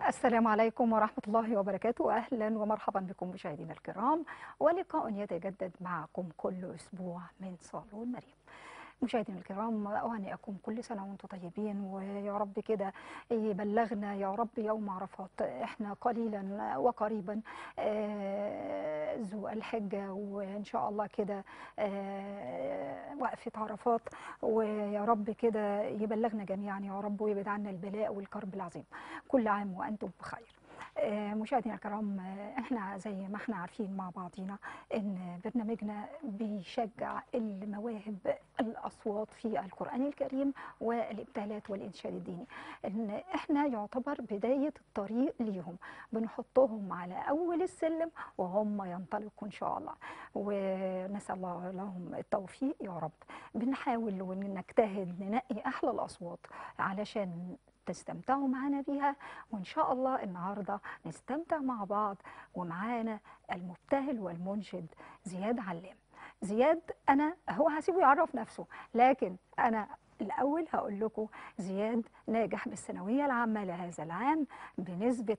السلام عليكم ورحمة الله وبركاته أهلا ومرحبا بكم مشاهدينا الكرام ولقاء يتجدد معكم كل أسبوع من صالون مريم مشاهدينا الكرام أهنئكم كل سنة وأنتم طيبين ويا رب كده يبلغنا يا رب يوم عرفات احنا قليلا وقريبا آه، ذو الحجة وإن شاء الله كده آه، وقفة عرفات ويا رب كده يبلغنا جميعا يا رب ويبعد عنا البلاء والكرب العظيم كل عام وأنتم بخير آه، مشاهدينا الكرام آه، احنا زي ما احنا عارفين مع بعضينا ان برنامجنا بيشجع المواهب الاصوات في القران الكريم والابتهالات والانشاد الديني ان احنا يعتبر بدايه الطريق ليهم بنحطهم على اول السلم وهم ينطلقوا ان شاء الله ونسال الله لهم التوفيق يا رب بنحاول ونجتهد ننقي احلى الاصوات علشان تستمتعوا معانا بيها وإن شاء الله النهاردة نستمتع مع بعض ومعانا المبتهل والمنشد زياد علام زياد أنا هو هسيبه يعرف نفسه لكن أنا الأول هقول لكم زياد ناجح بالثانوية العامة لهذا العام بنسبة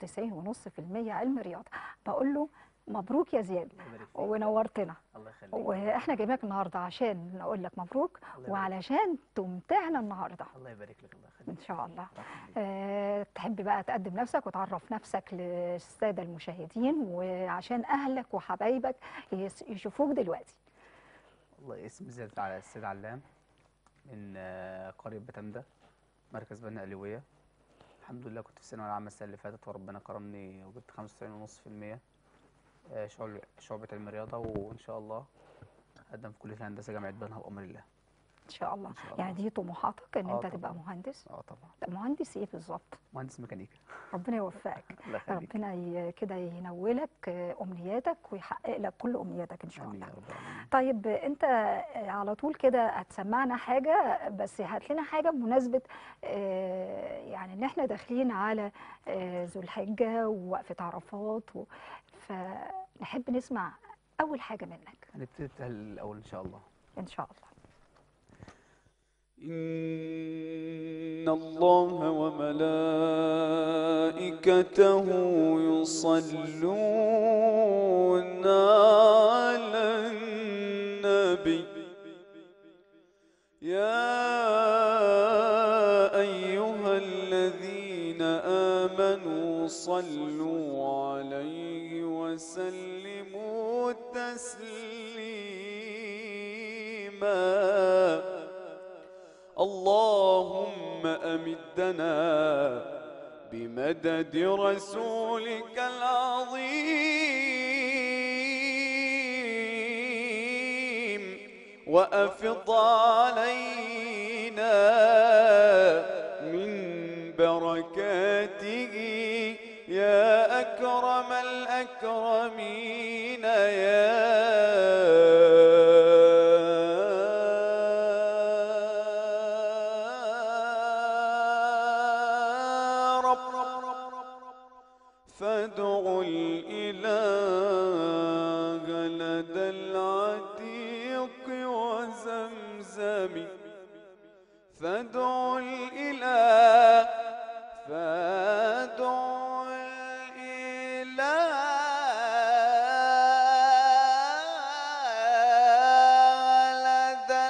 95.5% علم رياضة بقول له مبروك يا زياد الله يبارك فيك. ونورتنا الله يخليك واحنا جايبينك النهارده عشان نقول لك مبروك الله يبارك. وعلشان تمتعنا النهارده الله يبارك لك الله يخليك ان شاء الله الله يخليك. أه تحب بقى تقدم نفسك وتعرف نفسك للساده المشاهدين وعشان اهلك وحبايبك يس- يشوفوك دلوقتي والله اسمي زياد على السيد علام من آه، قرية بتندة مركز بني قليوية الحمد لله كنت في الثانوية العامة السنة اللي فاتت وربنا كرمني وجبت خمسة وتسعين ونص في المية آه، شعب شعبة علم الرياضة وإن شاء الله أقدم في كلية الهندسة جامعة بنها بأمر الله ان شاء الله إن شاء يعني الله. دي طموحاتك ان آه انت تبقى طبعاً. مهندس اه طبعا طب مهندس ايه بالظبط مهندس ميكانيكا ربنا يوفقك الله يخليك ربنا ي- كده ينولك آه، امنياتك ويحقق لك كل امنياتك ان شاء آمين الله يا رب العالمين طيب انت على طول كده هتسمعنا حاجة بس هات لنا حاجة بمناسبة آه، يعني ان احنا داخلين على آه، ذو الحجة ووقفة عرفات و- فنحب نسمع أول حاجة منك هنبتدي التهل الأول إن شاء الله إن شاء الله إن الله وملائكته يصلون على النبي يا أيها الذين آمنوا صلوا عليه وسلموا تسليما اللهم أمدنا بمدد رسولك العظيم وأفض علينا من بركاته يا أكرم الأكرمين يا رب فادعوا الإله لدى العتيق وزمزم فادعوا الإله فادعوا الإله لدى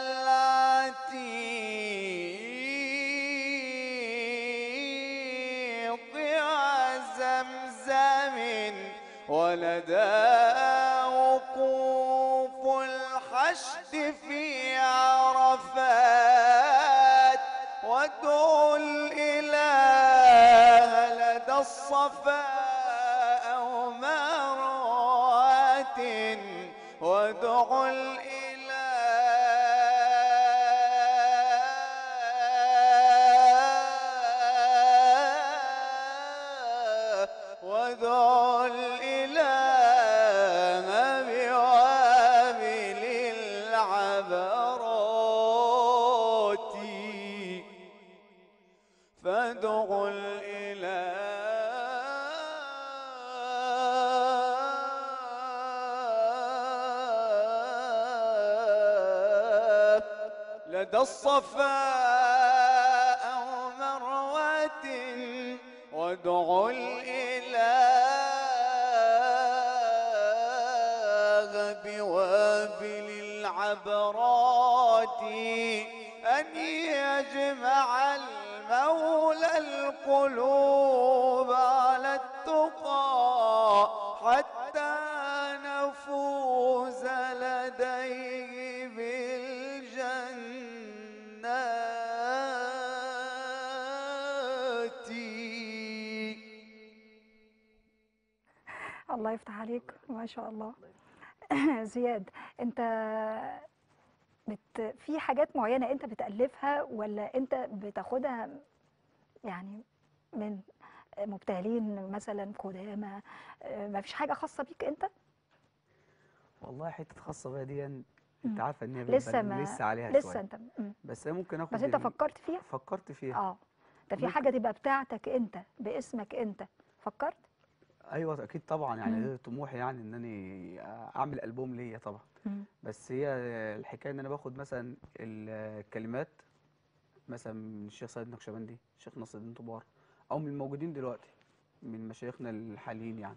العتيق وزمزم ولدى وقوف الحشد في عرفات وادعوا الإله لدى الصفا أو مروات وادعوا الإله وادعوا الإله بوابل العبرات فادعوا الإله لدى الصفا أو مروة وادعوا الإله بوابل العبرات أن يجمع المولى القلوب على التقى حتى نفوز لديه بالجنات الله يفتح عليك ما شاء الله زياد انت بت في حاجات معينة انت بتألفها ولا انت بتاخدها يعني من مبتهلين مثلا قدامى اه، ما فيش حاجة خاصة بيك انت والله حته خاصه بيا دي انت مم. عارفه ان هي لسه بتبقى ما لسه عليها لسه شويه انت مم. بس أنا ممكن اخد بس انت ال- فكرت فيها فكرت فيها اه ده في ممكن. حاجة تبقى بتاعتك انت باسمك انت فكرت ايوه اكيد طبعا يعني مم. ده طموحي يعني ان انا اعمل البوم ليا طبعا مم. بس هي الحكايه ان انا باخد مثلا الكلمات مثلا من الشيخ سيد نقشبندي الشيخ نصر الدين طبار او من الموجودين دلوقتي من مشايخنا الحاليين يعني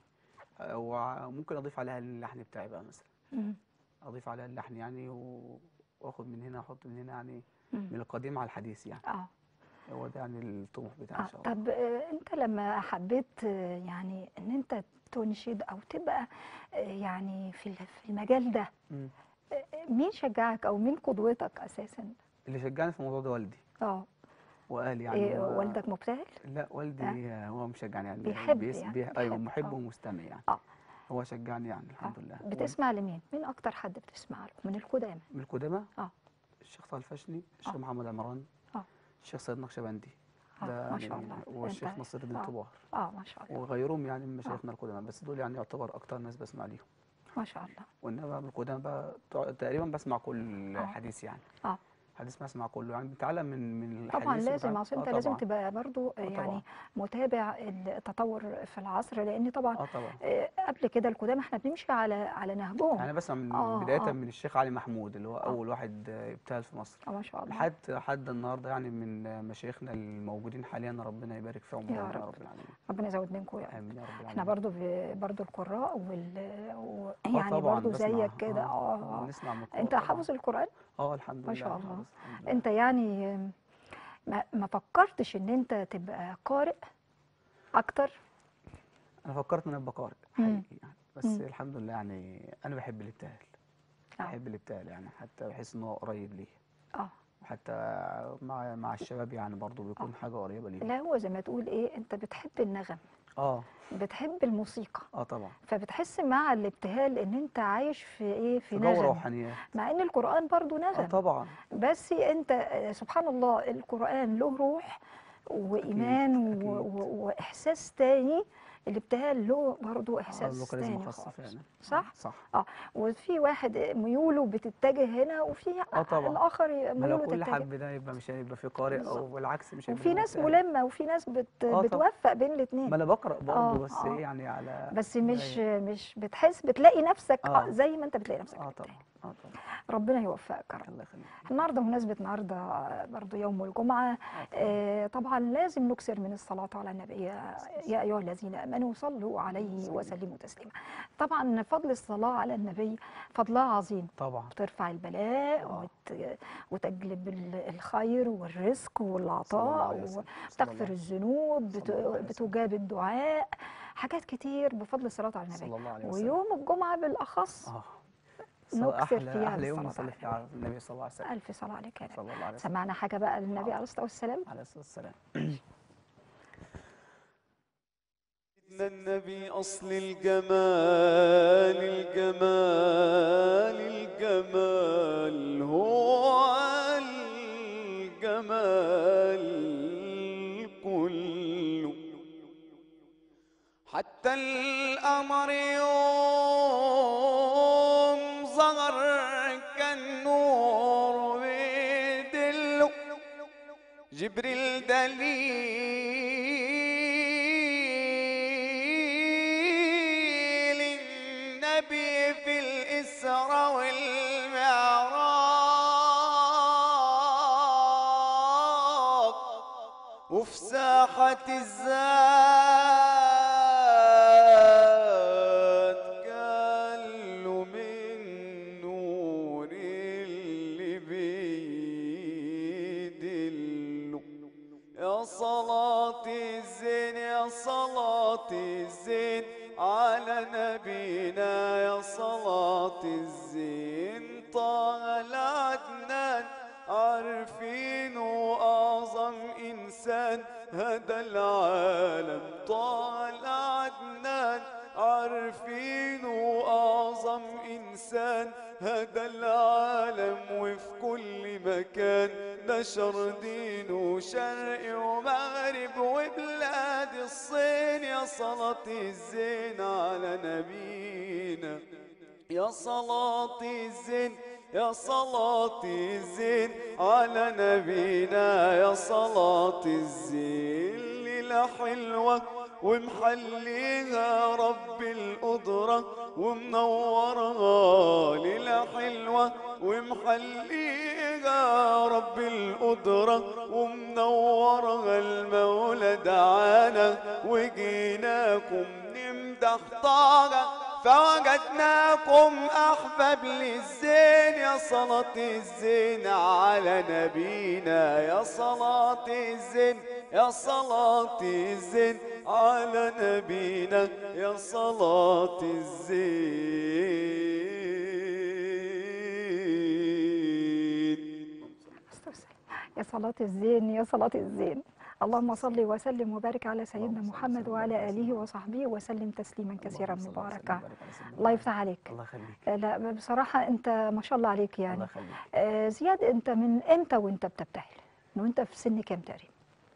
وممكن اضيف عليها اللحن بتاعي بقى مثلا مم. اضيف عليها اللحن يعني و- واخد من هنا احط من هنا يعني مم. من القديم على الحديث يعني اه هو ده يعني الطموح بتاعي آه، ان شاء الله طب آه، انت لما حبيت آه، يعني ان انت تنشد او تبقى آه، يعني في ال- في المجال ده مم. آه، مين شجعك او مين قدوتك اساسا اللي شجعني في الموضوع ده والدي اه وقال يعني إيه هو- والدك مبتهل لا والدي هو مشجعني يعني بيحب بيس يعني، بيه ايوه بيحب، محب آه. ومستمع يعني آه. هو شجعني يعني آه. الحمد لله بتسمع لمين مين اكتر حد بتسمع له من القدامى من القدماء آه. الشيخ طه الفشني الشيخ آه. محمد عمران آه. الشيخ سيد نقشبندي آه، ده ما يعني شاء الله. والشيخ أنت- نصر الدين آه. طبار اه ما شاء الله وغيرهم يعني من مشايخنا القدماء بس دول يعني يعتبر اكتر ناس بسمع ليهم ما شاء الله وانما من القدماء بقى تع- تقريبا بسمع كل آه. حديث يعني آه. حديث بسمع كله يعني بتعلم من من الحديث طبعا لازم وبتعلم- اصل آه انت لازم طبعا. تبقى برضو آه يعني طبعا. متابع التطور في العصر لان طبعا اه طبعا آه، قبل كده القدامى احنا بنمشي على على نهجهم انا بسمع من آه، بدايه آه. من الشيخ علي محمود اللي هو اول واحد آه، ابتهل في مصر اه ما شاء الله لحد لحد النهارده يعني من مشايخنا الموجودين حاليا ربنا يبارك في عمرهم يا يا رب. رب العالمين ربنا يزود منكم يا رب امين يا رب العالمين احنا برضو ب... برضو القراء وال و... آه يعني طبعا برضو بسمع زيك كده اه اه اه بنسمع من القرآن انت طبعا. حافظ القرآن اه الحمد لله ما شاء الله. حافظ الحمد لله. انت يعني ما, ما فكرتش ان انت تبقى قارئ اكتر انا فكرت ان انا ابقى قارئ مم. حقيقي يعني بس مم. الحمد لله يعني انا بحب الابتهال اه بحب الابتهال يعني حتى بحس ان هو قريب ليه اه وحتى مع مع الشباب يعني برضو بيكون حاجه قريبه ليه لا هو زي ما تقول ايه انت بتحب النغم اه بتحب الموسيقى اه طبعا فبتحس مع الابتهال ان انت عايش في ايه في في جو نغم روحانيات مع ان القرآن برضو اه نغم طبعا بس انت آه، سبحان الله القرآن له روح وإيمان أكيد، و... أكيد. و... وإحساس تاني الابتهال له برضو اه له إحساس كاريزما تاني خاصه خالص فعلا صح؟ آه، صح وفي واحد ميوله بتتجه هنا وفي آه طبعا. الآخر ما لو ميوله كل تتجه حب ده يبقى مش هيبقى في قارئ بالظبط. او بالعكس مش هيبقى وفي في ناس مبتهل. ملمة وفي ناس بت... طبعا. بتوفق بين ما الاثنين انا بقرا برضه آه، بس آه. ايه يعني على بس مش زي- مش بتحس بتلاقي نفسك آه. آه. زي ما انت بتلاقي نفسك اه في التاني. طبعا اه طبعا ربنا يوفقك يا رب الله يخليك النهارده بمناسبة النهارده برضو يوم الجمعة آه طبعا. آه، طبعا لازم نكثر من الصلاة على النبي يا يا أيها الذين آمنوا صلوا عليه وسلموا تسليما طبعا فضل الصلاة على النبي فضلها عظيم طبعا بترفع البلاء آه. وت... وتجلب ال- الخير والرزق صلى الله والعطاء عليه وسلم. صلى وتغفر الله- الذنوب بت... صلى الله عليه وسلم. بتجاب الدعاء حاجات كتير بفضل الصلاة على النبي صلى الله عليه وسلم ويوم الجمعة بالأخص اه نكثر احلى فيها احلى يوم بالصلاة نصلي على فيه على النبي صلى الله عليه وسلم ألف صلاة عليك يا نبي صلى الله عليه وسلم سمعنا حاجة بقى للنبي آه. عليه الصلاة والسلام عليه الصلاه والسلام سيدنا النبي أصل الجمال الجمال الجمال هو الجمال كله حتى القمر يوم ظهر كالنور بيدله جبريل دليل النبي في الإسراء والمعراج وفي ساحة الزاد قالوا من نور اللي بيدلوا يا صلاة الزين يا صلاة الزين على نبينا يا صلاة الزين طه العدنان عارفينه أعظم إنسان هدى العالم طه العدنان عارفينه أعظم إنسان هدى العالم وفي كل مكان نشر دينه شرق ومغرب وبلاد الصين يا صلاة الزين على نبينا يا صلاة الزين يا صلاة الزين على نبينا يا صلاة الزين ليلة حلوة ومحليها رب القدرة ومنورها ليلة حلوة ومحليها رب القدرة ومنورها المولى دعانا وجيناكم نمدح طاغة فوجدناكم أحباب للزين يا صلاة الزين على نبينا يا صلاة الزين يا صلاة الزين على نبينا يا صلاة الزين يا صلاة الزين يا صلاة الزين اللهم صل وسلم وبارك على سيدنا اللهم صل محمد وسلم وعلى وبارك آله وصحبه وسلم تسليما كثيرا اللهم صل وسلم مباركا وبارك على سيدنا الله محمد. يفتح عليك الله يخليك آه، لا بصراحة أنت ما شاء الله عليك الله يعني يخليك آه، زياد أنت من إمتى وأنت بتبتهل؟ من وأنت في سن كام تقريبا؟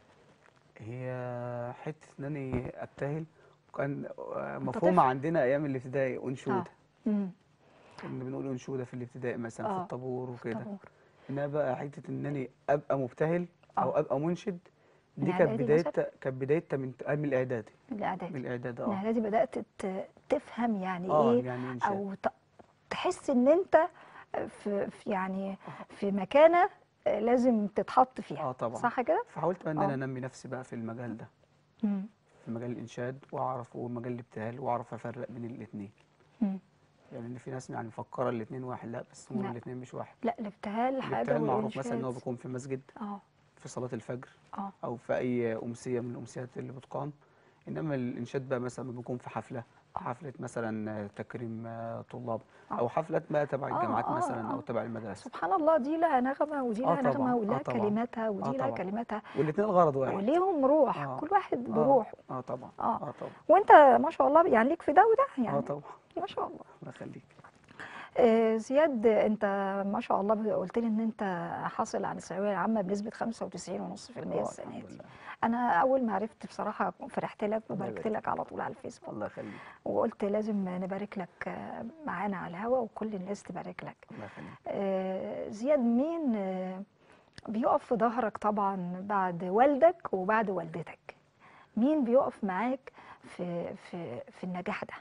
هي حته ان اني ابتهل كان طفل. مفهومه عندنا ايام الابتدائي آه. انشوده امم كنا بنقول انشوده في الابتدائي مثلا في آه. الطابور وكده طابور. انها بقى حته ان اني ابقى مبتهل او آه. ابقى منشد من دي كانت إعدادي بدايتها كانت بدايتها من من الاعدادي من من الإعدادي الاعدادي من اه الإعدادي بدأت ت- تفهم يعني اه إيه يعني انشاد أو ت- تحس إن أنت في في يعني في مكانة آه، لازم تتحط فيها اه طبعا صح كده؟ فحاولت بقى ان آه. انا انمي نفسي بقى في المجال ده مم. في مجال الانشاد واعرف ومجال الابتهال واعرف افرق بين الاثنين مم. يعني ان في ناس يعني مفكره الاثنين واحد لا بس هم لا. الاثنين مش واحد لا الابتهال حاجة الابتهال معروف مثلا ان هو والإنشاد بيكون في مسجد اه في صلاه الفجر اه او في اي امسيه من الامسيات اللي بتقام انما الانشاد بقى مثلا بيكون في حفله آه. حفله مثلا تكريم آه، طلاب آه. او حفلات بقى تبع آه، الجامعات آه، مثلا او آه. تبع المدرسه سبحان الله دي لها نغمة ودي آه لها طبعاً، نغمة آه ولها طبعاً. كلماتها ودي آه لها طبعاً. كلماتها والاثنين الغرض واحد وليهم روح آه. كل واحد آه. بروح اه طبعا آه. اه طبعا وانت ما شاء الله يعني ليك في ده وده اه يعني طبعا ما شاء الله الله يخليك آه، زياد انت ما شاء الله قلت لي ان انت حاصل على الثانويه العامه بنسبه 95.5% آه، السنه الحمد دي لله انا اول ما عرفت بصراحه فرحت لك الله وباركت يبارك لك على طول على الفيسبوك الله يخليك وقلت لازم نبارك لك آه، معانا على الهوا وكل الناس تبارك لك الله يخليك آه، زياد مين آه، بيقف في ظهرك طبعا بعد والدك وبعد والدتك مين بيقف معاك في في في النجاح ده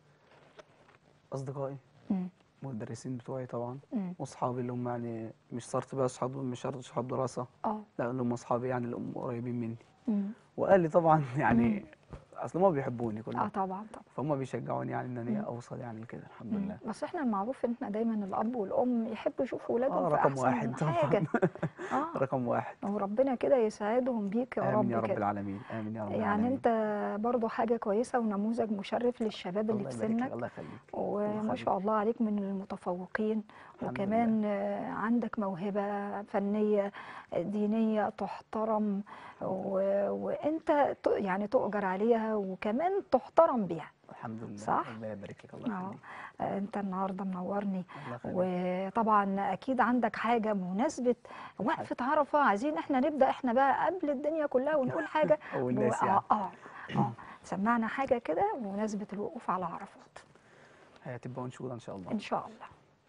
اصدقائي مم. والمدرسين بتوعي طبعا مم. واصحابي اللي هم يعني مش شرط بقى اصحاب مش شرط اصحاب دراسه اه لا اللي هم اصحابي يعني اللي هم قريبين مني مم. واهلي طبعا يعني اصل هم بيحبوني اه كلهم طبعا طبعا فهم بيشجعوني يعني ان انا مم. اوصل يعني لكده الحمد مم. لله بس احنا المعروف ان احنا دايما الاب والام يحبوا يشوفوا اولادهم اه في رقم احسن واحد حاجه طبعا اه رقم واحد وربنا كده يساعدهم بيك يا امين يا رب رب كده العالمين امين يا رب يعني العالمين انت برضو حاجه كويسه ونموذج مشرف للشباب اللي الله في يبارك لك سنك الله يخليك وما يخليك. شاء الله عليك من المتفوقين الحمد وكمان آه، عندك موهبة فنية آه، دينية تحترم و- وانت ت- يعني تؤجر عليها وكمان تحترم بيها الحمد لله صح؟ الله يبارك لك الله اه يخليك آه، انت النهارده منورني الله يخليك وطبعا اكيد عندك حاجة بمناسبة وقفة عرفة عايزين احنا نبدأ احنا بقى قبل الدنيا كلها ونقول حاجة اول بو- ناس اه يعني اه اه سمعنا حاجة كده بمناسبة الوقوف على عرفات هتبقى انشوده ان شاء الله ان شاء الله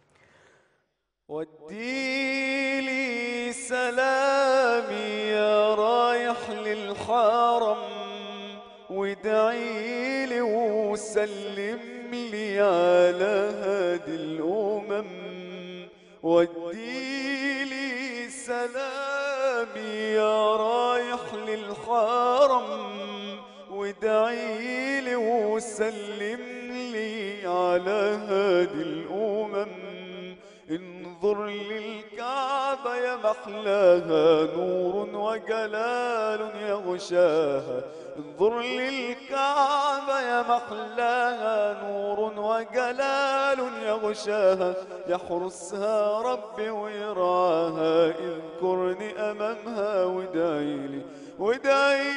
وديلي سلامي يا رايح للحرم وادعيلي وسلم لي على هادي الأمم وديلي سلامي يا رايح للحرم للحرم وادعي لي وسلم لي على هادي الأمم انظر للكعبة يا محلاها نور وجلال يغشاها انظر للكعبة يا محلاها نور وجلال يغشاها يحرسها ربي ويرعاها اذكرني أمامها وادعي لي وادعي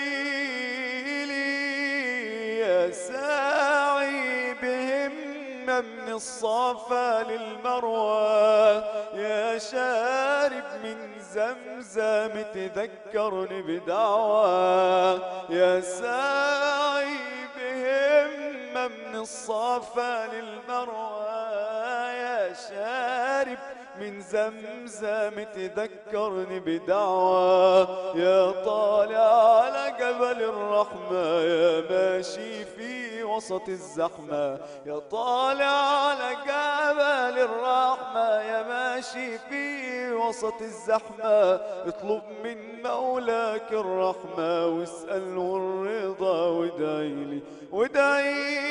لي يا ساعي بهمة من الصفا للمروى يا شارب من زمزم تذكرني بدعوى يا ساعي بهمة من الصفا للمروى يا شارب من زمزم تذكرني بدعوى يا طالع على جبل الرحمة يا ماشي في وسط الزحمة يا طالع على جبل الرحمة يا ماشي في وسط الزحمة اطلب من مولاك الرحمة واسأله الرضا وادعي لي وادعي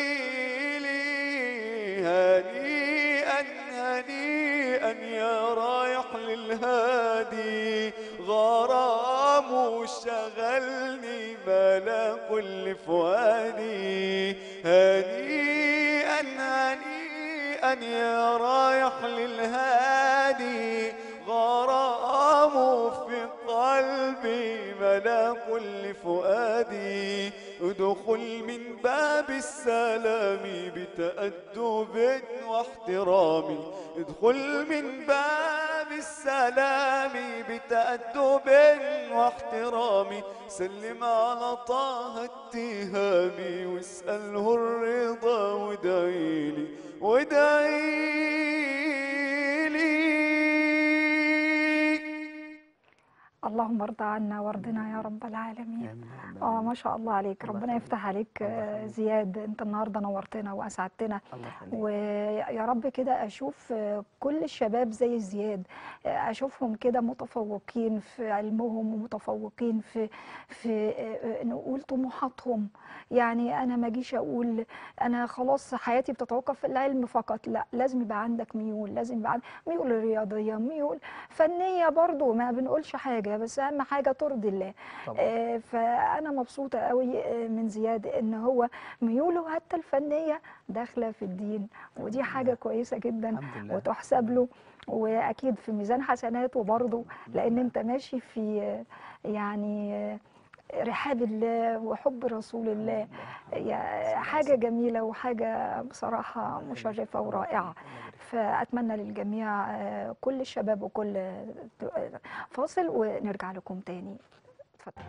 لي هنيئا هنيئا يا رايح للهادي غرام شغلني ملا كل فؤادي هنيئا هنيئا يا رايح للهادي غرام في قلبي ملا كل فؤادي ادخل من باب السلام بتأدب واحترام ادخل من باب السلام بتأدب واحترام سلم على طه التهامي واسأله الرضا وادعي لي وادعي لي اللهم ارضى عنا وارضنا يا رب العالمين آمين يا رب اه العالمين. ما شاء الله عليك الله ربنا يخليك. يفتح عليك الله آه، يخليك. زياد انت النهارده نورتنا واسعدتنا الله يخليك ويا رب كده اشوف آه، كل الشباب زي زياد آه، اشوفهم كده متفوقين في علمهم ومتفوقين في في آه، آه، نقول طموحاتهم يعني انا ما اجيش اقول انا خلاص حياتي بتتوقف في العلم فقط لا لازم يبقى عندك ميول لازم يبقى عندك ميول رياضيه ميول فنيه برضو ما بنقولش حاجه بس اهم حاجه ترضي الله طبعا آه، فانا مبسوطه قوي آه، من زياد ان هو ميوله حتى الفنيه داخله في الدين ودي حاجه كويسه جدا الحمد لله وتحسب له واكيد في ميزان حسناته برضه لان انت ماشي في آه، يعني آه، رحاب الله وحب رسول الله يا- حاجه جميله وحاجه بصراحه مشرفه ورائعه فاتمنى للجميع آه، كل الشباب وكل آه، فاصل ونرجع لكم تاني اتفضل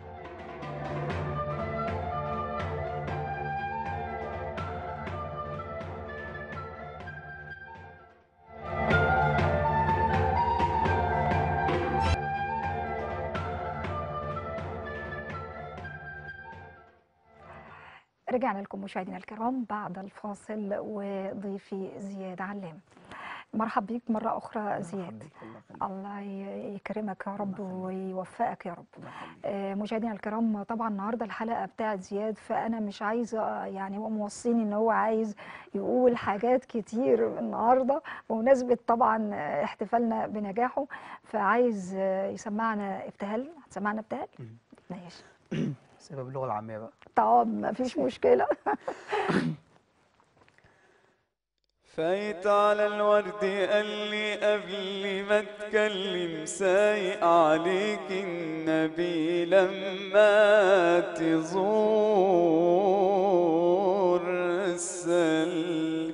رجعنا لكم مشاهدينا الكرام بعد الفاصل وضيفي زياد علام مرحب بيك مرة أخرى زياد الله ي- يكرمك يا رب ويوفقك يا رب آه، مشاهدينا الكرام طبعا النهارده الحلقه بتاعت زياد فانا مش عايزه يعني هو موصيني ان هو عايز يقول حاجات كتير النهارده بمناسبه طبعا آه، احتفالنا بنجاحه فعايز آه، يسمعنا ابتهال هتسمعنا ابتهال مم. ماشي سيبها باللغه العاميه بقى طب مفيش مشكله فايت على الورد قال لي قبل ما اتكلم سايق عليك النبي لما تزور السلم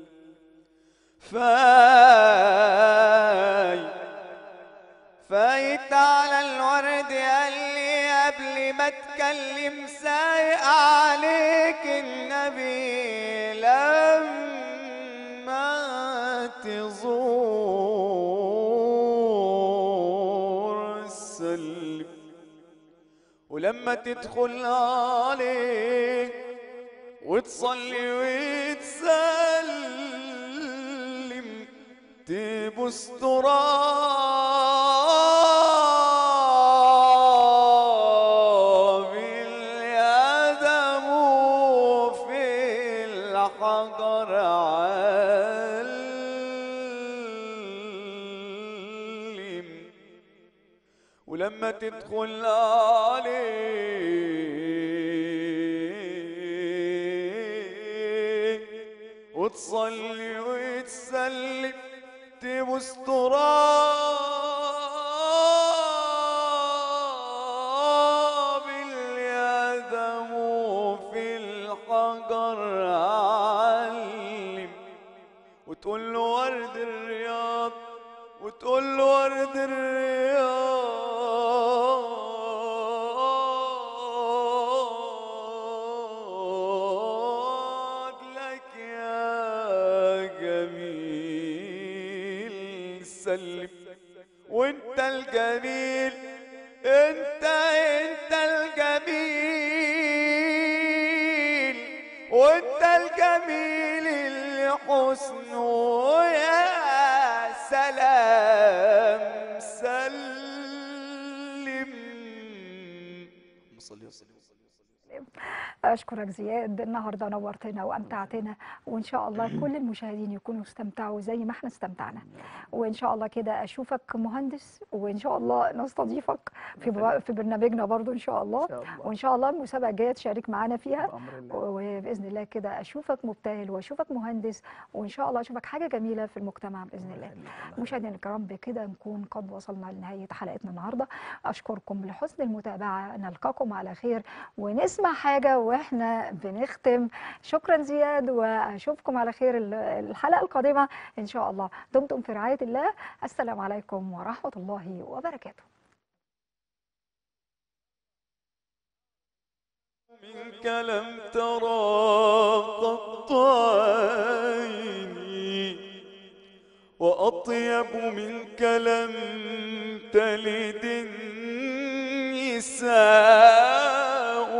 فاي فايت على الورد قال لي قبل ما اتكلم سايق عليك النبي لما تزور السلم ولما تدخل عليه وتصلي وتسلم تبوس تراب ولما تدخل عليه وتصلي وتسلم تبوس تراب اليدم في الحجر علم وتقول له ورد الرياض وتقول له ورد الرياض لك يا جميل سلم وانت الجميل انت انت الجميل وانت الجميل اللي حسنه يا سلام سلم اللهم صل وسلم أشكرك زياد النهاردة نورتنا وأمتعتنا وإن شاء الله كل المشاهدين يكونوا استمتعوا زي ما احنا استمتعنا وإن شاء الله كده أشوفك مهندس وإن شاء الله نستضيفك في ب- في برنامجنا برضو إن شاء الله إن شاء الله. وإن شاء الله المسابقة الجاية تشارك معانا فيها بأمر الله وبإذن الله كده أشوفك مبتهل وأشوفك مهندس وإن شاء الله أشوفك حاجة جميلة في المجتمع بإذن الله يخليك، الله مشاهدينا الكرام بكده نكون قد وصلنا لنهاية حلقتنا النهاردة أشكركم لحسن المتابعة نلقاكم على خير ونسمع حاجة وإحنا بنختم شكرا زياد وأشوفكم على خير ال- الحلقة القادمة إن شاء الله دمتم في رعاية الله السلام عليكم ورحمة الله وبركاته منك لم ترى قط عيني وأطيب منك لم تلد النساء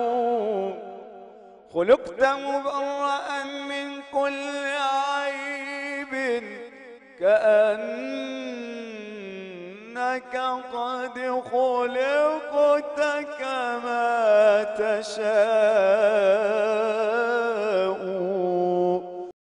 خلقت مبرأ من كل عيب كأنك قد خلقت كما تشاء